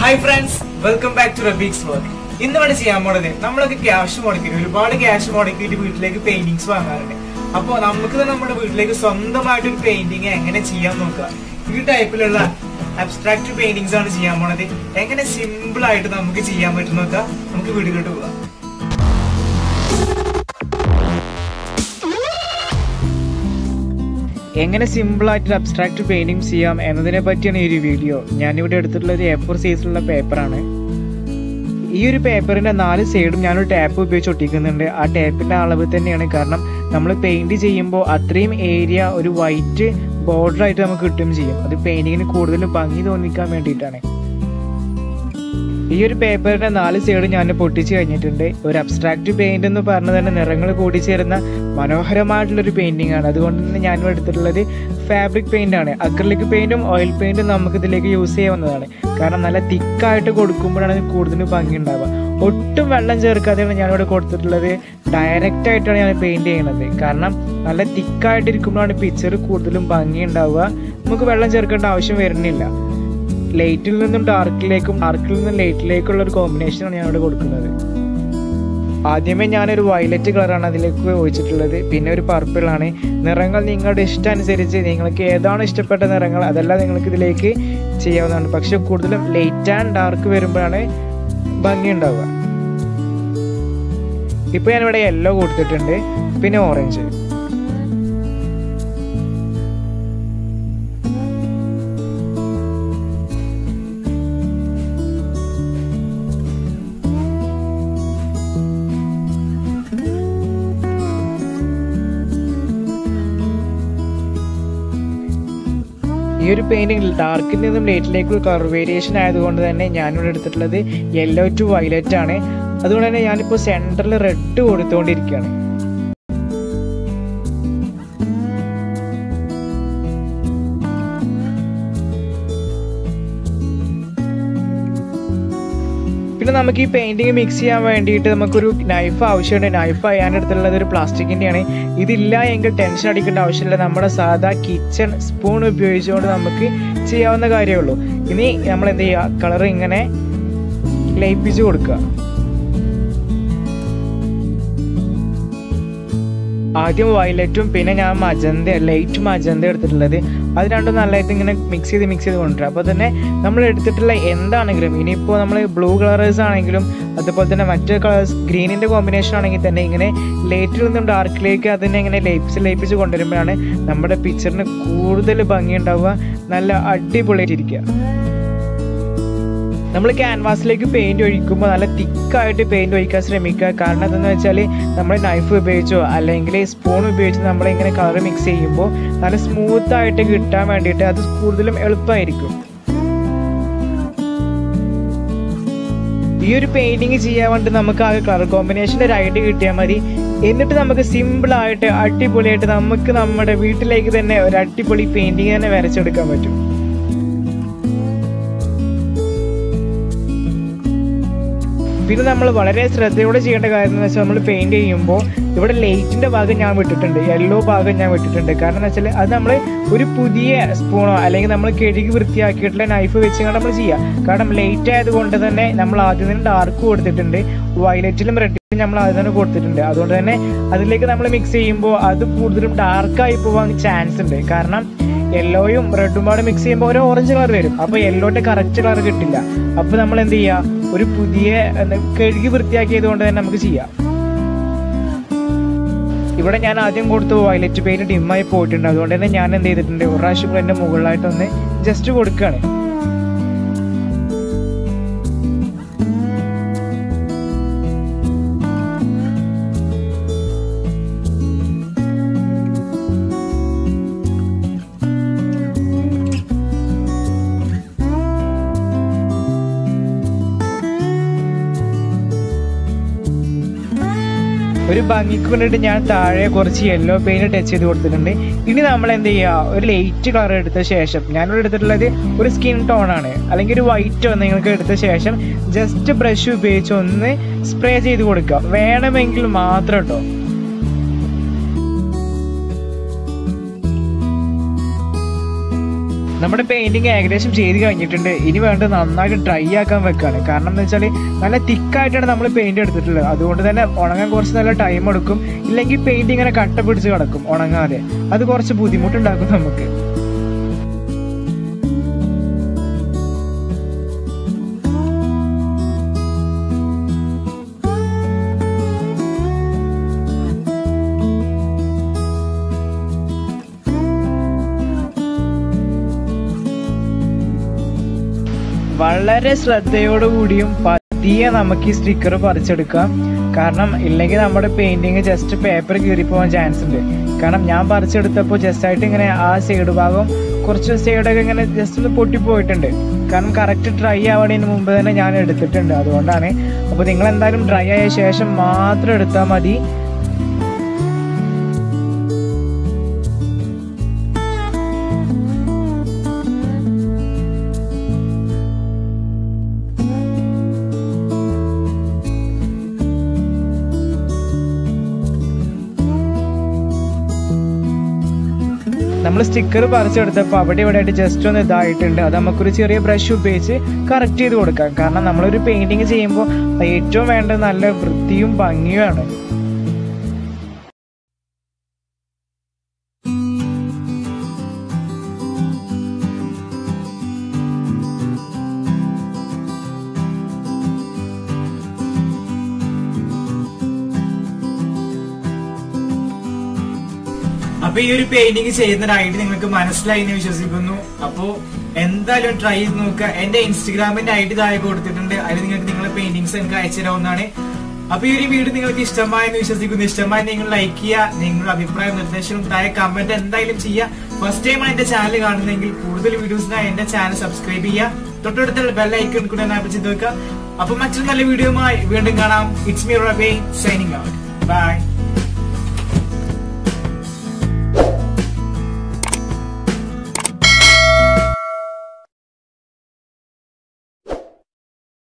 hi friends welcome back to റബീക്സ് work ഇന്ന് ഇവിടെ ചെയ്യാൻ പോണത് നമ്മളൊക്കെ ക്യാഷ് മുടക്കിയിട്ട് ഒരുപാട് ക്യാഷ് മുടക്കിയിട്ട് വീട്ടിലേക്ക് പെയിന്റിങ്സ് വാങ്ങാറുണ്ട് അപ്പോൾ നമുക്ക് തന്നെ നമ്മുടെ വീട്ടിലേക്ക് സ്വന്തമായിട്ട് ഒരു പെയിന്റിങ് എങ്ങനെ ചെയ്യാൻ നോക്കുക ഈ ടൈപ്പിലുള്ള അബ്സ്ട്രാക്ട് പെയിന്റിങ്സ് ആണ് ചെയ്യാൻ പോണത് എങ്ങനെ സിമ്പിൾ ആയിട്ട് നമുക്ക് ചെയ്യാൻ പറ്റും നോക്കാം നമുക്ക് വീടുകളിട്ട് പോകാം എങ്ങനെ സിമ്പിൾ ആയിട്ട് അബ്സ്ട്രാക്ട് പെയിന്റിങ് ചെയ്യാം എന്നതിനെ പറ്റിയാണ് ഈ ഒരു വീഡിയോ ഞാനിവിടെ എടുത്തിട്ടുള്ള ഒരു എ ഫോർ സൈസിലുള്ള പേപ്പറാണ് ഈ ഒരു പേപ്പറിന്റെ നാല് സൈഡും ഞാനൊരു ടാപ്പ് ഉപയോഗിച്ച് ഒട്ടിക്കുന്നുണ്ട് ആ ടാപ്പിന്റെ അളവ് തന്നെയാണ് കാരണം നമ്മൾ പെയിന്റ് ചെയ്യുമ്പോൾ അത്രയും ഏരിയ ഒരു വൈറ്റ് ബോർഡർ ആയിട്ട് നമുക്ക് കിട്ടുകയും ചെയ്യും അത് പെയിന്റിങ്ങിന് കൂടുതൽ ഭംഗി തോന്നിക്കാൻ വേണ്ടിയിട്ടാണ് ഈ ഒരു പേപ്പറിന്റെ നാല് സൈഡ് ഞാൻ പൊട്ടിച്ച് കഴിഞ്ഞിട്ടുണ്ട് ഒരു അബ്സ്ട്രാക്ട് പെയിന്റ് എന്ന് പറഞ്ഞ തന്നെ നിറങ്ങൾ കൂടിച്ചേരുന്ന മനോഹരമായിട്ടുള്ള ഒരു പെയിന്റിംഗ് ആണ് അതുകൊണ്ട് തന്നെ ഞാൻ എടുത്തിട്ടുള്ളത് ഫാബ്രിക് പെയിന്റ് ആണ് അക്രലിക് പെയിന്റും ഓയിൽ പെയിന്റും നമുക്ക് ഇതിലേക്ക് യൂസ് ചെയ്യാവുന്നതാണ് കാരണം നല്ല തിക്കായിട്ട് കൊടുക്കുമ്പോഴാണ് ഇത് കൂടുതൽ ഭംഗി ഉണ്ടാവുക ഒട്ടും വെള്ളം ചേർക്കാതെയാണ് ഞാനിവിടെ കൊടുത്തിട്ടുള്ളത് ഡയറക്റ്റ് ആയിട്ടാണ് ഞാൻ പെയിന്റ് ചെയ്യുന്നത് കാരണം നല്ല തിക്കായിട്ട് ഇരിക്കുമ്പോഴാണ് പിക്ചർ കൂടുതലും ഭംഗി ഉണ്ടാവുക നമുക്ക് വെള്ളം ചേർക്കേണ്ട ആവശ്യം വരുന്നില്ല ലൈറ്റിൽ നിന്നും ഡാർക്കിലേക്കും ഡാർക്കിൽ നിന്നും ലൈറ്റിലേക്കുള്ള ഒരു കോമ്പിനേഷനാണ് ഞാൻ ഇവിടെ കൊടുക്കുന്നത് ആദ്യമേ ഞാനൊരു വയലറ്റ് കളറാണ് അതിലേക്ക് ഒഴിച്ചിട്ടുള്ളത് പിന്നെ ഒരു പർപ്പിൾ ആണ് നിറങ്ങൾ നിങ്ങളുടെ ഇഷ്ടം അനുസരിച്ച് നിങ്ങൾക്ക് ഏതാണ് ഇഷ്ടപ്പെട്ട നിറങ്ങൾ അതെല്ലാം നിങ്ങൾക്ക് ഇതിലേക്ക് ചെയ്യാവുന്നതാണ് പക്ഷെ കൂടുതലും ലൈറ്റ് ആൻഡ് ഡാർക്ക് വരുമ്പോഴാണ് ഭംഗി ഉണ്ടാവുക ഇപ്പൊ ഞാനിവിടെ യെല്ലോ കൊടുത്തിട്ടുണ്ട് പിന്നെ ഓറഞ്ച് ഈ ഒരു പെയിന്റിംഗ് ഡാർക്കിൽ നിന്നും ലൈറ്റിലേക്കുള്ള കളർ വേരിയേഷൻ ആയതുകൊണ്ട് തന്നെ ഞാനിവിടെ എടുത്തിട്ടുള്ളത് യെല്ലോ ടു വയലറ്റ് ആണ് അതുകൊണ്ട് തന്നെ ഞാനിപ്പോൾ സെൻറ്ററിൽ റെഡ് കൊടുത്തുകൊണ്ടിരിക്കുകയാണ് പിന്നെ നമുക്ക് ഈ പെയിന്റിങ് മിക്സ് ചെയ്യാൻ വേണ്ടിയിട്ട് നമുക്കൊരു നൈഫ് ആവശ്യമുണ്ട് നൈഫ് ഞാൻ എടുത്തുള്ളത് ഒരു പ്ലാസ്റ്റിക്കിൻ്റെയാണ് ഇതില്ല എങ്കിൽ ടെൻഷൻ അടിക്കേണ്ട ആവശ്യമില്ല നമ്മുടെ സാധാ കിച്ചൺ സ്പൂൺ ഉപയോഗിച്ചുകൊണ്ട് നമുക്ക് ചെയ്യാവുന്ന കാര്യമേ ഉള്ളൂ ഇനി നമ്മൾ എന്ത് ചെയ്യുക കളർ ഇങ്ങനെ ലയിപ്പിച്ച് കൊടുക്കുക ആദ്യം വയലറ്റും പിന്നെ ഞാൻ മജന്ത ലൈറ്റ് മജന്ത എടുത്തിട്ടുള്ളത് അത് രണ്ടും നല്ലതായിട്ട് ഇങ്ങനെ മിക്സ് ചെയ്ത് മിക്സ് ചെയ്ത് കൊണ്ടുവരാം അപ്പോൾ തന്നെ നമ്മൾ എടുത്തിട്ടുള്ള എന്താണെങ്കിലും ഇനിയിപ്പോൾ നമ്മൾ ബ്ലൂ കളേഴ്സ് ആണെങ്കിലും അതുപോലെ തന്നെ മറ്റു കളേഴ്സ് ഗ്രീനിൻ്റെ കോമ്പിനേഷൻ ആണെങ്കിൽ തന്നെ ഇങ്ങനെ ലൈറ്റിൽ നിന്നും ഡാർക്കിലേക്ക് അതിനെ ഇങ്ങനെ ലയിപ്പിച്ച് ലയിപ്പിച്ച് കൊണ്ടുവരുമ്പോഴാണ് നമ്മുടെ പിക്ചറിന് കൂടുതൽ ഭംഗി ഉണ്ടാവുക നല്ല അടിപൊളിയായിട്ടിരിക്കുക നമ്മൾ ക്യാൻവാസിലേക്ക് പെയിന്റ് ഒഴിക്കുമ്പോൾ നല്ല തിക്കായിട്ട് പെയിന്റ് ഒഴിക്കാൻ ശ്രമിക്കുക കാരണം എന്താണെന്ന് വെച്ചാൽ നമ്മൾ നൈഫ് ഉപയോഗിച്ചോ അല്ലെങ്കിൽ സ്പൂൺ ഉപയോഗിച്ച് നമ്മൾ ഇങ്ങനെ കളർ മിക്സ് ചെയ്യുമ്പോൾ നല്ല സ്മൂത്ത് ആയിട്ട് കിട്ടാൻ വേണ്ടിയിട്ട് അത് കൂടുതലും എളുപ്പമായിരിക്കും ഈ ഒരു പെയിന്റിങ് ചെയ്യാൻ വേണ്ടി നമുക്ക് ആ കളർ കോമ്പിനേഷൻ്റെ ഒരു ഐഡിയ കിട്ടിയാൽ മതി എന്നിട്ട് നമുക്ക് സിമ്പിൾ ആയിട്ട് അടിപൊളിയായിട്ട് നമുക്ക് നമ്മുടെ വീട്ടിലേക്ക് തന്നെ ഒരു അടിപൊളി പെയിന്റിങ് തന്നെ വരച്ചെടുക്കാൻ പറ്റും പിന്നെ നമ്മൾ വളരെ ശ്രദ്ധയോടെ ചെയ്യേണ്ട കാര്യം എന്ന് വെച്ചാൽ നമ്മൾ പെയിന്റ് ചെയ്യുമ്പോൾ ഇവിടെ ലൈറ്റിന്റെ ഭാഗം ഞാൻ വിട്ടിട്ടുണ്ട് യെല്ലോ ഭാഗം ഞാൻ വിട്ടിട്ടുണ്ട് കാരണം എന്ന് വെച്ചാൽ അത് നമ്മൾ ഒരു പുതിയ സ്പൂണോ അല്ലെങ്കിൽ നമ്മൾ കഴുകി വൃത്തിയാക്കിയിട്ടുള്ള നൈഫ് വെച്ച് നമ്മൾ ചെയ്യുക കാരണം ലൈറ്റ് ആയതുകൊണ്ട് തന്നെ നമ്മൾ ആദ്യം തന്നെ ഡാർക്ക് കൊടുത്തിട്ടുണ്ട് വയലറ്റിലും റെഡിലും നമ്മൾ ആദ്യം തന്നെ കൊടുത്തിട്ടുണ്ട് അതുകൊണ്ട് തന്നെ അതിലേക്ക് നമ്മൾ മിക്സ് ചെയ്യുമ്പോൾ അത് കൂടുതലും ഡാർക്കായി പോകാൻ ചാൻസ് ഉണ്ട് കാരണം യെല്ലോയും റെഡും പാടെ മിക്സ് ചെയ്യുമ്പോൾ ഒരു ഓറഞ്ച് കളർ വരും അപ്പോൾ യെല്ലോന്റെ കറക്റ്റ് കളർ കിട്ടില്ല അപ്പോൾ നമ്മൾ എന്ത് ചെയ്യുക ഒരു പുതിയ കഴുകി വൃത്തിയാക്കിയത് കൊണ്ട് തന്നെ നമുക്ക് ചെയ്യാം ഇവിടെ ഞാൻ ആദ്യം കൊടുത്ത വയലറ്റ് പെയിന്റ് ഡിമ്മായി പോയിട്ടുണ്ട് അതുകൊണ്ട് തന്നെ ഞാൻ എന്ത് ചെയ്തിട്ടുണ്ട് ഒരു പ്രാവശ്യം കൂടെ എൻ്റെ മുകളിലായിട്ടൊന്ന് ജസ്റ്റ് കൊടുക്കുകയാണ് ഒരു ഭംഗിക്ക് വേണ്ടിയിട്ട് ഞാൻ താഴെ കുറച്ച് യെല്ലോ പെയിന്റ് ടച്ച് ചെയ്ത് കൊടുത്തിട്ടുണ്ട് ഇനി നമ്മൾ എന്ത് ചെയ്യുക ഒരു ലൈറ്റ് കളർ എടുത്ത ശേഷം ഞാനിവിടെ എടുത്തിട്ടുള്ളത് ഒരു സ്കിൻ ടോൺ ആണ് അല്ലെങ്കിൽ ഒരു വൈറ്റോ നിങ്ങൾക്ക് എടുത്ത ശേഷം ജസ്റ്റ് ബ്രഷ് ഉപയോഗിച്ച് ഒന്ന് സ്പ്രേ ചെയ്ത് കൊടുക്കുക വേണമെങ്കിൽ മാത്രം കേട്ടോ നമ്മുടെ പെയിന്റിങ് ഏകദേശം ചെയ്ത് കഴിഞ്ഞിട്ടുണ്ട് ഇനി വേണ്ടത് നന്നായിട്ട് ഡ്രൈ ആക്കാൻ വെക്കാണ് കാരണം എന്ന് വെച്ചാൽ നല്ല തിക്കായിട്ടാണ് നമ്മൾ പെയിന്റ് എടുത്തിട്ടുള്ളത് അതുകൊണ്ട് തന്നെ ഉണങ്ങാൻ കുറച്ച് നല്ല ടൈം എടുക്കും ഇല്ലെങ്കിൽ പെയിന്റ് ഇങ്ങനെ കട്ട പിടിച്ച് കിടക്കും ഉണങ്ങാതെ അത് കുറച്ച് ബുദ്ധിമുട്ടുണ്ടാക്കും നമുക്ക് വളരെ ശ്രദ്ധയോടുകൂടിയും പതിയെ നമുക്ക് ഈ സ്റ്റിക്കർ പറിച്ചെടുക്കാം കാരണം ഇല്ലെങ്കിൽ നമ്മുടെ പെയിന്റിങ് ജസ്റ്റ് പേപ്പർ കീറിപ്പോവാൻ ചാൻസ് ഉണ്ട് കാരണം ഞാൻ പറിച്ചെടുത്തപ്പോൾ ജസ്റ്റ് ആയിട്ട് ഇങ്ങനെ ആ സൈഡ് ഭാഗം കുറച്ച് സൈഡൊക്കെ ഇങ്ങനെ ജസ്റ്റ് ഒന്ന് പൊട്ടിപ്പോയിട്ടുണ്ട് കാരണം കറക്റ്റ് ഡ്രൈ ആവണതിന് മുമ്പ് തന്നെ ഞാൻ എടുത്തിട്ടുണ്ട് അതുകൊണ്ടാണ് അപ്പോൾ നിങ്ങൾ എന്തായാലും ഡ്രൈ ആയ ശേഷം മാത്രം എടുത്താൽ മതി നമ്മൾ സ്റ്റിക്കർ പറിച്ചെടുത്തപ്പോൾ അവിടെ ഇവിടെ ആയിട്ട് ജസ്റ്റ് ഒന്ന് ഇതായിട്ടുണ്ട് അത് നമുക്കൊരു ചെറിയ ബ്രഷ് ഉപയോഗിച്ച് കറക്റ്റ് ചെയ്ത് കൊടുക്കാം കാരണം നമ്മളൊരു പെയിന്റിങ് ചെയ്യുമ്പോൾ ഏറ്റവും വേണ്ടത് നല്ല വൃത്തിയും ഭംഗിയുമാണ് അപ്പൊ ഈ ഒരു പെയിന്റിങ് ചെയ്യുന്നതായിട്ട് നിങ്ങൾക്ക് മനസ്സിലായി എന്ന് വിശ്വസിക്കുന്നു അപ്പോ എന്തായാലും ട്രൈ ചെയ്ത് നോക്കുക എന്റെ ഇൻസ്റ്റഗ്രാമിന്റെ ഐ ഡി താഴെ കൊടുത്തിട്ടുണ്ട് അതിൽ നിങ്ങൾക്ക് നിങ്ങളെ പെയിന്റിങ്സ് എനിക്ക് അയച്ചു തരാവുന്നതാണ് അപ്പൊ ഈ ഒരു വീഡിയോ നിങ്ങൾക്ക് ഇഷ്ടമായെന്ന് വിശ്വസിക്കുന്നു ഇഷ്ടമായി നിങ്ങൾ ലൈക്ക് ചെയ്യുക നിങ്ങളുടെ അഭിപ്രായം നിർദ്ദേശവും താഴെ കമന്റ് എന്തായാലും ചെയ്യുക ഫസ്റ്റ് ടൈമാണ് എന്റെ ചാനൽ കാണുന്നതെങ്കിൽ കൂടുതൽ വീഡിയോസിനായി എന്റെ ചാനൽ സബ്സ്ക്രൈബ് ചെയ്യുക തൊട്ടടുത്തുള്ള ബെൽ ഐക്കൺ കൂടെ എനാബിൾ ചെയ്ത് വെക്കുക അപ്പൊ മറ്റൊരു നല്ല വീഡിയോയുമായി വീണ്ടും കാണാം it's me Rabe signing out by